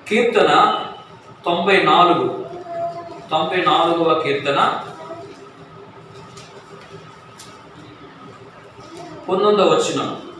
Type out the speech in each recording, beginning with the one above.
కీర్తన తొంభై నాలుగు తొంభై నాలుగవ కీర్తన పంతొమ్మిదవ వచ్చిన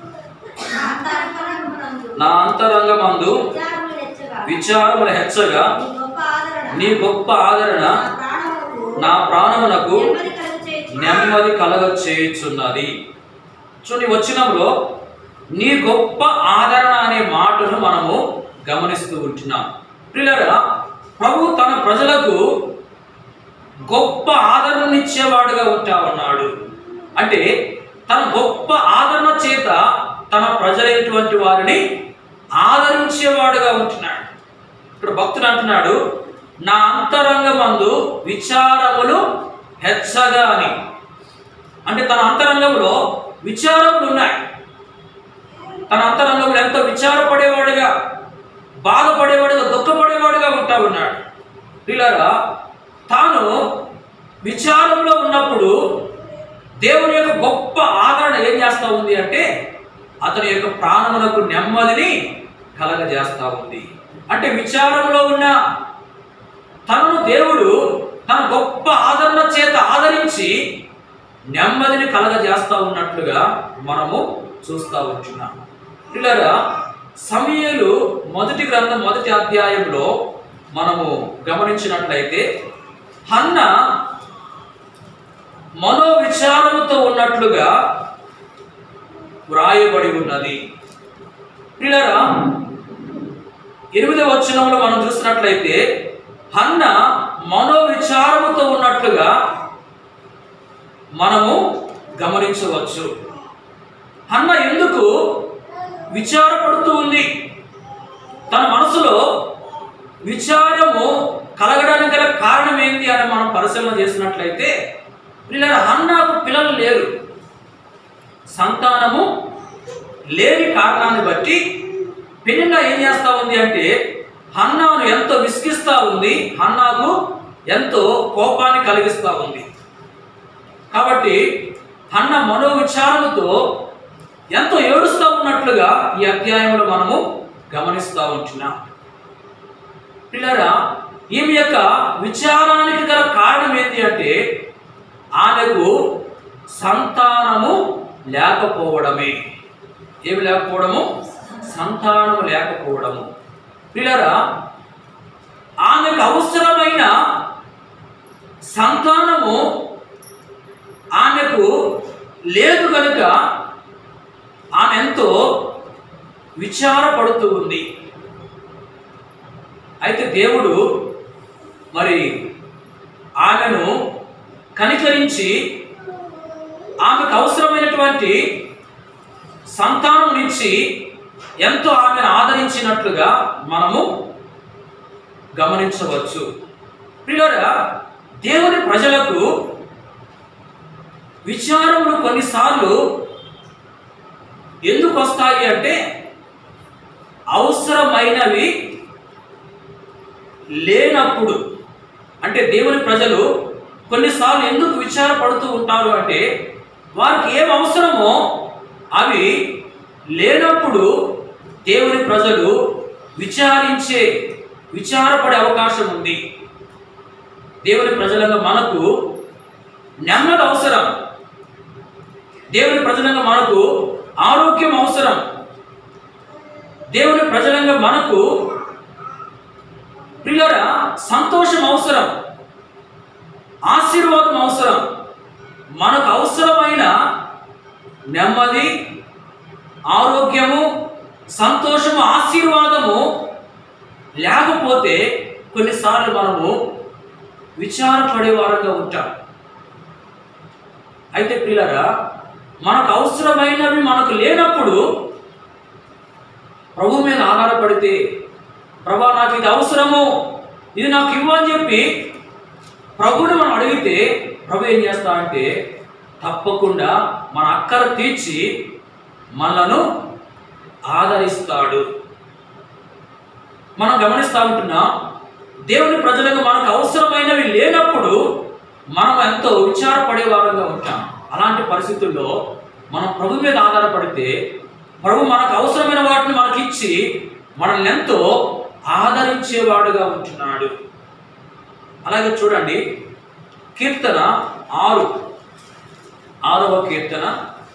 నా అంతరంగమందు విచారములు హెచ్చగా నీ గొప్ప ఆదరణ నా ప్రాణమునకు నెమ్మది కలగ చేయుచున్నది చూడండి వచ్చినంలో నీ గొప్ప ఆదరణ అనే మాటను మనము గమనిస్తూ ఉంటున్నాం పిల్లరా ప్రభు తన ప్రజలకు గొప్ప ఆదరణనిచ్చేవాడుగా ఉంటా ఉన్నాడు అంటే తన గొప్ప ఆదరణ చేత తన ప్రజలైనటువంటి వారిని ఆదరించేవాడుగా ఉంటున్నాడు ఇక్కడ భక్తుడు అంటున్నాడు నా అంతరంగమందు విచారములు హెచ్చగా అని అంటే తన అంతరంగంలో విచారములు ఉన్నాయి తన అంతరంగంలో ఎంతో విచారపడేవాడుగా బాధపడేవాడుగా దుఃఖపడేవాడుగా ఉంటా ఉన్నాడు పిల్లరా తాను విచారంలో ఉన్నప్పుడు దేవుని యొక్క గొప్ప ఆదరణ ఏం చేస్తా ఉంది అంటే అతని యొక్క ప్రాణమునకు నెమ్మదిని కలగజేస్తా ఉంది అంటే విచారంలో ఉన్న తనను దేవుడు తన గొప్ప ఆదరణ చేత ఆదరించి నెమ్మదిని కలగజేస్తా ఉన్నట్లుగా మనము చూస్తూ ఉంటున్నాం పిల్లరా సమయలు మొదటి గ్రంథం మొదటి అధ్యాయంలో మనము గమనించినట్లయితే హన్న మనోవిచారముతో ఉన్నట్లుగా వ్రాయబడి ఉన్నది పిల్లరా ఎనిమిదవ వచనంలో మనం చూసినట్లయితే హన్న మనోవిచారముతో ఉన్నట్లుగా మనము గమనించవచ్చు హన్న ఎందుకు విచారపడుతూ ఉంది తన మనసులో విచారము కలగడానికి గల కారణం ఏంటి అని మనం పరిశీలన చేసినట్లయితే పిల్లల హన్నాకు పిల్లలు లేరు సంతానము లేని కారణాన్ని బట్టి పెళ్ళిళ్ళ ఏం చేస్తా ఉంది అంటే హన్నాను ఎంతో విసిగిస్తూ ఉంది హన్నాకు ఎంతో కోపాన్ని కలిగిస్తూ ఉంది కాబట్టి హన్న మనోవిచారముతో ఎంతో ఏడుస్తూ ఉన్నట్లుగా ఈ అధ్యాయంలో మనము గమనిస్తూ ఉంటున్నాం పిల్లరా ఈమె యొక్క విచారానికి గల కారణం ఏంటి అంటే ఆమెకు సంతానము లేకపోవడమే ఏమి లేకపోవడము సంతానము లేకపోవడము పిల్లరా ఆమెకు అవసరమైన సంతానము ఆమెకు లేదు కనుక ఆమె ఎంతో విచారపడుతూ ఉంది అయితే దేవుడు మరి ఆమెను కనికరించి ఆమెకు అవసరమైనటువంటి సంతానం ఇచ్చి ఎంతో ఆమెను ఆదరించినట్లుగా మనము గమనించవచ్చు పిల్లరా దేవుని ప్రజలకు విచారములు కొన్నిసార్లు ఎందుకు వస్తాయి అంటే అవసరమైనవి లేనప్పుడు అంటే దేవుని ప్రజలు కొన్నిసార్లు ఎందుకు విచారపడుతూ ఉంటారు అంటే వారికి ఏం అవసరమో అవి లేనప్పుడు దేవుని ప్రజలు విచారించే విచారపడే అవకాశం ఉంది దేవుని ప్రజలంగా మనకు నెమ్మది అవసరం దేవుని ప్రజలంగా మనకు ఆరోగ్యం అవసరం దేవుని ప్రజలంగా మనకు ప్రియుల సంతోషం అవసరం ఆశీర్వాదం అవసరం మనకు అవసరమైన నెమ్మది ఆరోగ్యము సంతోషము ఆశీర్వాదము లేకపోతే కొన్నిసార్లు మనము విచారపడే వారంగా ఉంటాం అయితే పిల్లరా మనకు అవసరమైనవి మనకు లేనప్పుడు ప్రభు మీద ఆధారపడితే ప్రభా నాకు ఇది అవసరము ఇది నాకు ఇవ్వు అని చెప్పి ప్రభుని మనం అడిగితే ప్రభు ఏం చేస్తా అంటే తప్పకుండా మన అక్కర తీర్చి మనలను ఆదరిస్తాడు మనం గమనిస్తూ ఉంటున్నాం దేవుని ప్రజలకు మనకు అవసరమైనవి లేనప్పుడు మనం ఎంతో విచారపడే వారంగా ఉంటాం అలాంటి పరిస్థితుల్లో మనం ప్రభు మీద ఆధారపడితే ప్రభు మనకు అవసరమైన వాటిని మనకిచ్చి మనల్ని ఎంతో ఆదరించేవాడుగా ఉంటున్నాడు అలాగే చూడండి కీర్తన ఆరు ఆరవ కీర్తన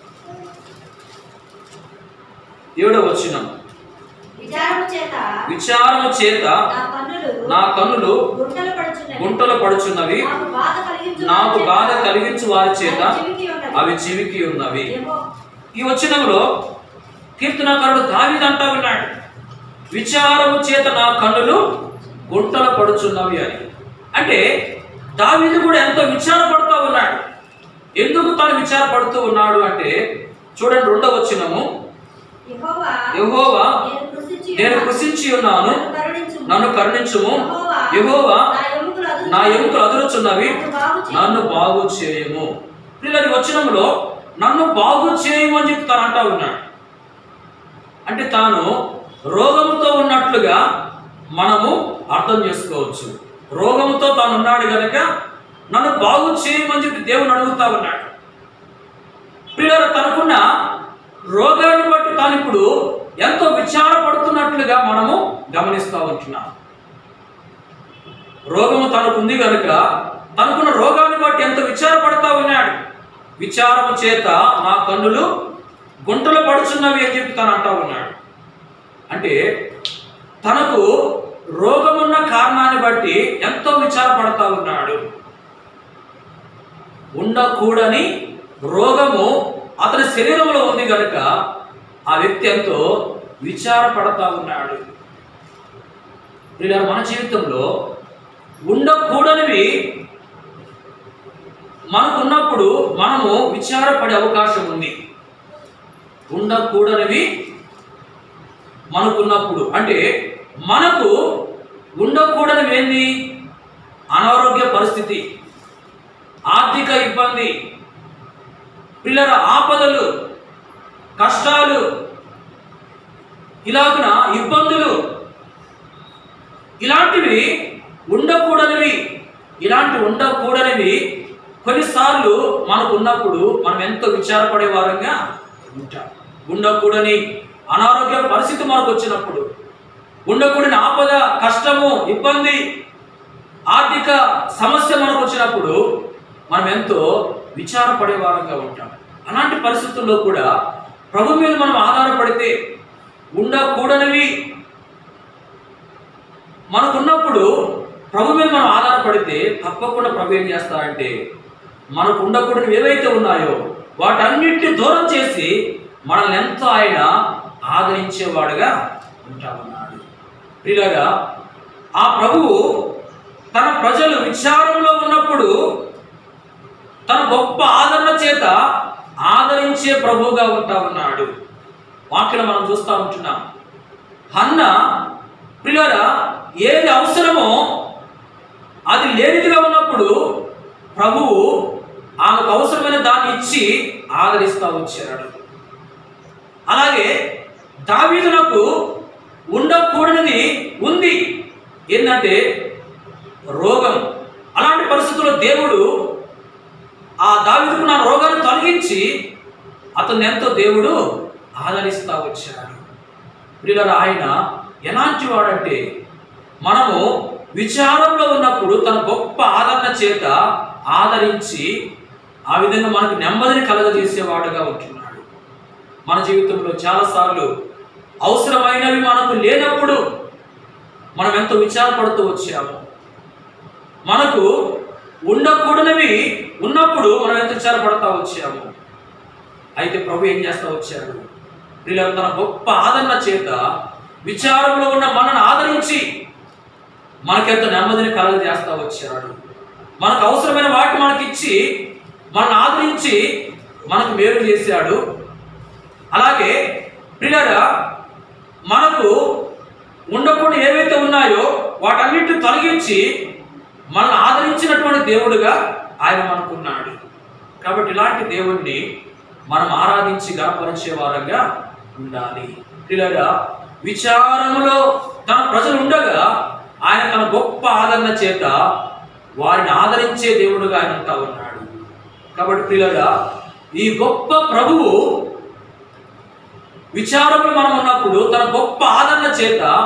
ఏడవ వచనం విచారము చేత విచారము చేత నా కన్నులు నా కన్నులు గుంటలు పడుచున్నవి గుంటలు పడుచున్నవి నాకు బాధ కలిగించు నాకు వారి బాధ చేత కలిగించు వారి చేత అవి చివికి ఉన్నవి. అవి చివికి ఉన్నవి ఏమో ఈ వచనంలో కీర్తనాకారుడు దావీదు అంటా ఉన్నాడు విచారము చేత నా కన్నులు గుంటల పడుచున్నవి అని అంటే దావీదు కూడా ఎంతో విచారపడుతూ ఉన్నాడు ఎందుకు తను విచారపడుతూ ఉన్నాడు అంటే చూడండి రెండవ వచనము యెహోవా యెహోవా నేను కృషించి నేను ఉన్నాను. కృషించి ఉన్నాను నన్ను కరుణించుము. నన్ను కరుణించుము యెహోవా యెహోవా నా ఎముకలు అదురు- నా ఎముకలు అదురుచున్నవి నన్ను బాగు చేయుము. నన్ను బాగు చేయము పిల్లడి వచనంలో నన్ను బాగు చేయము అని చెప్పి తను అంటా ఉన్నాడు అంటే తాను రోగముతో ఉన్నట్లుగా మనము అర్థం చేసుకోవచ్చు రోగముతో తాను ఉన్నాడు గనక నన్ను బాగు చేయమని చెప్పి దేవుని అడుగుతా ఉన్నాడు పిల్లలు తనకున్న రోగాన్ని బట్టి తాను ఇప్పుడు ఎంతో విచారపడుతున్నట్లుగా మనము గమనిస్తూ ఉంటున్నాం రోగము తనకుంది కనుక తనకున్న రోగాన్ని బట్టి ఎంత విచారపడతా ఉన్నాడు విచారము చేత నా కన్నులు గుంటలు పడుచున్నవి అని చెప్పి తను అంటా ఉన్నాడు అంటే తనకు రోగమున్న కారణాన్ని బట్టి ఎంతో విచారపడతా ఉన్నాడు ఉండకూడని రోగము అతని శరీరంలో ఉంది కనుక ఆ వ్యక్తి ఎంతో విచారపడతా ఉన్నాడు ఇలా మన జీవితంలో ఉండకూడనివి మనకున్నప్పుడు మనము విచారపడే అవకాశం ఉంది ఉండకూడనివి మనకున్నప్పుడు అంటే మనకు ఉండకూడనివి ఏంది అనారోగ్య పరిస్థితి ఆర్థిక ఇబ్బంది పిల్లల ఆపదలు కష్టాలు ఇలాగున ఇబ్బందులు ఇలాంటివి ఉండకూడనివి ఇలాంటి ఉండకూడనివి కొన్నిసార్లు మనకు ఉన్నప్పుడు మనం ఎంతో విచారపడే వారంగా ఉంటాం ఉండకూడని అనారోగ్య పరిస్థితి మనకు వచ్చినప్పుడు ఉండకూడని ఆపద కష్టము ఇబ్బంది ఆర్థిక సమస్య మనకు వచ్చినప్పుడు మనం ఎంతో విచారపడే వారంగా ఉంటాం అలాంటి పరిస్థితుల్లో కూడా ప్రభు మీద మనం ఆధారపడితే ఉండకూడనివి మనకున్నప్పుడు ప్రభు మీద మనం ఆధారపడితే తప్పకుండా ప్రభు ఏం చేస్తారంటే మనకు ఉండకూడనివి ఏవైతే ఉన్నాయో వాటన్నిటిని దూరం చేసి మనల్ని ఎంతో ఆయన ఆదరించేవాడుగా ఉంటామన్నాడు ప్రియులారా ఆ ప్రభువు తన ప్రజలు విచారంలో ఉన్నప్పుడు తన గొప్ప ఆదరణ చేత ఆదరించే ప్రభువుగా ఉంటా ఉన్నాడు వాక్యం మనం చూస్తూ ఉంటున్నాం హన్న ప్రియులారా ఏది అవసరమో అది లేనిదిగా ఉన్నప్పుడు ప్రభువు ఆమెకు అవసరమైన దాన్ని ఇచ్చి ఆదరిస్తూ వచ్చాడు అలాగే దావీదునకు ఉండకూడనిది ఉంది ఏంటంటే రోగం అలాంటి పరిస్థితుల్లో దేవుడు ఆ దావీదుకు నా రోగాన్ని తొలగించి అతన్ని ఎంతో దేవుడు ఆదరిస్తూ వచ్చాడు ప్రియులారా ఆయన ఎలాంటి వాడంటే మనము విచారంలో ఉన్నప్పుడు తన గొప్ప ఆదరణ చేత ఆదరించి ఆ విధంగా మనకు నెమ్మదిని కలగజేసేవాడుగా ఉంటున్నాడు మన జీవితంలో చాలాసార్లు అవసరమైనవి మనకు లేనప్పుడు మనం ఎంతో విచారపడుతూ వచ్చాము మనకు ఉండకూడనివి ఉన్నప్పుడు మనం ఎంత విచారపడతా వచ్చాము అయితే ప్రభు ఏం చేస్తా వచ్చాడు వీళ్ళ తన గొప్ప ఆదరణ చేత విచారంలో ఉన్న మనను ఆదరించి మనకెంత నెమ్మదిని కలగజేస్తా వచ్చాడు మనకు అవసరమైన వాటి మనకిచ్చి మనల్ని ఆదరించి మనకు మేలు చేశాడు అలాగే ప్రియులారా మనకు ఉండకుండా ఏవైతే ఉన్నాయో వాటన్నిటిని తొలగించి మనల్ని ఆదరించినటువంటి దేవుడుగా ఆయన మనకున్నాడు కాబట్టి ఇలాంటి దేవుణ్ణి మనం ఆరాధించి గణపరిచే వారంగా ఉండాలి పిల్లగా విచారములో తన ప్రజలు ఉండగా ఆయన తన గొప్ప ఆదరణ చేత వారిని ఆదరించే దేవుడుగా ఆయన ఉంటా ఉన్నాడు కాబట్టి పిల్లగా ఈ గొప్ప ప్రభువు విచారంలో మనం ఉన్నప్పుడు తన గొప్ప ఆదరణ చేత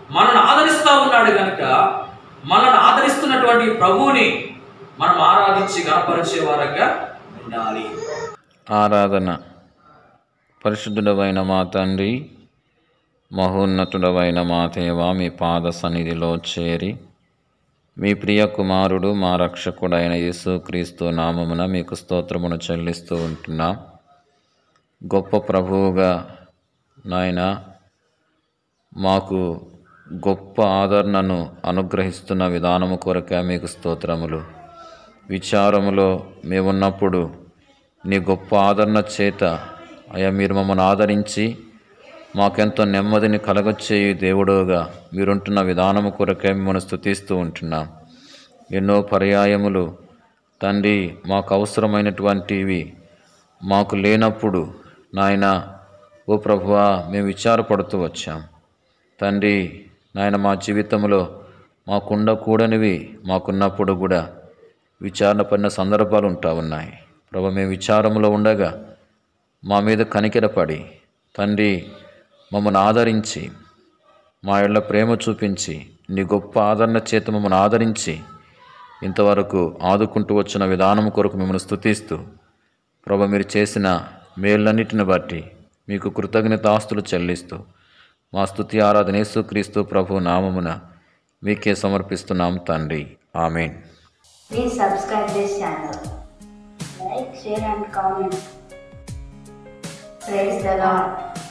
మనల్ని ఆదరిస్తూ ఉన్నాడు కనుక మనల్ని ఆదరిస్తున్నటువంటి ప్రభువుని మనం ఆరాధించి గణపరిచే వారంగా ఉండాలి ఆరాధన పరిశుద్ధుడవైన మా తండ్రి మహోన్నతుడవైన మా దేవ మీ పాద సన్నిధిలో చేరి మీ ప్రియ కుమారుడు మా రక్షకుడైన యేసుక్రీస్తు నామమున మీకు స్తోత్రమును చెల్లిస్తూ ఉంటున్నాం గొప్ప ప్రభువుగా నాయన మాకు గొప్ప ఆదరణను అనుగ్రహిస్తున్న విధానము కొరకే మీకు స్తోత్రములు విచారములో మేమున్నప్పుడు నీ గొప్ప ఆదరణ చేత అయా మీరు మమ్మల్ని ఆదరించి మాకెంతో నెమ్మదిని కలగచ్చేయి దేవుడుగా మీరుంటున్న విధానము కొరకే మిమ్మల్ని స్థుతిస్తూ ఉంటున్నాం ఎన్నో పర్యాయములు తండ్రి మాకు అవసరమైనటువంటివి మాకు లేనప్పుడు నాయన ఓ ప్రభువా మేము విచారపడుతూ వచ్చాం తండ్రి నాయన మా జీవితంలో మాకుండకూడనివి మాకున్నప్పుడు కూడా విచారణ పడిన సందర్భాలు ఉంటా ఉన్నాయి ప్రభు మేము విచారంలో ఉండగా మా మీద కనికెరపడి తండ్రి మమ్మల్ని ఆదరించి మా ఇళ్ళ ప్రేమ చూపించి నీ గొప్ప ఆదరణ చేత మమ్మల్ని ఆదరించి ఇంతవరకు ఆదుకుంటూ వచ్చిన విధానం కొరకు మిమ్మల్ని స్తుతిస్తూ ప్రభు మీరు చేసిన మేళ్ళన్నిటిని బట్టి మీకు కృతజ్ఞతాస్తులు చెల్లిస్తూ మా స్తుతి ఆరాధన యేసుక్రీస్తు ప్రభు నామమున మీకే సమర్పిస్తున్నాం తండ్రి amen Please subscribe this channel. Like, share and comment. Praise the Lord.